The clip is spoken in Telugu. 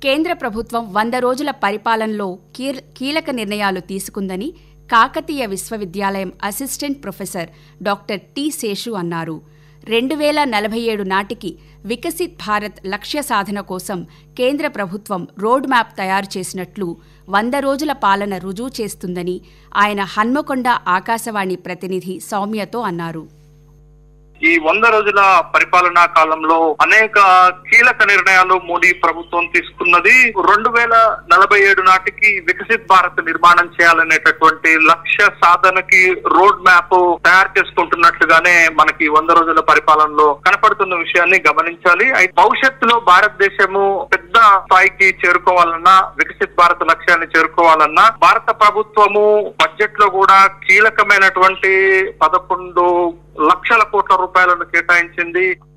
కేంద్ర ప్రభుత్వం వంద రోజుల పరిపాలనలో కీర్- కీలక నిర్ణయాలు తీసుకుందని కాకతీయ విశ్వవిద్యాలయం assistant professor doctor T Seshu అన్నారు రెండు వేల నలభై ఏడు నాటికి వికసిత్ భారత్ లక్ష్య సాధన కోసం కేంద్ర ప్రభుత్వం రోడ్ మ్యాప్ తయారు చేసినట్లు వంద రోజుల పాలన రుజువు చేస్తుందని ఆయన హన్మకొండ ఆకాశవాణి ప్రతినిధి సౌమ్యతో అన్నారు ఈ వంద రోజుల పరిపాలనా కాలంలో అనేక కీలక నిర్ణయాలు మోడీ ప్రభుత్వం తీసుకున్నది రెండు వేల నలభై ఏడు నాటికి వికసిత్ భారత్ నిర్మాణం చేయాలనేటటువంటి లక్ష్య సాధనకి రోడ్ మ్యాప్ తయారు చేసుకుంటున్నట్లుగానే మనకి వంద రోజుల పరిపాలనలో కనపడుతున్న విషయాన్ని గమనించాలి అయితే భవిష్యత్తులో భారతదేశము పెద్ద స్థాయికి చేరుకోవాలన్నా వికసిత్ భారత్ లక్ష్యాన్ని చేరుకోవాలన్నా భారత ప్రభుత్వము బడ్జెట్ లో కూడా కీలకమైనటువంటి పదకొండు లక్షల కోట్ల రూపాయలను కేటాయించింది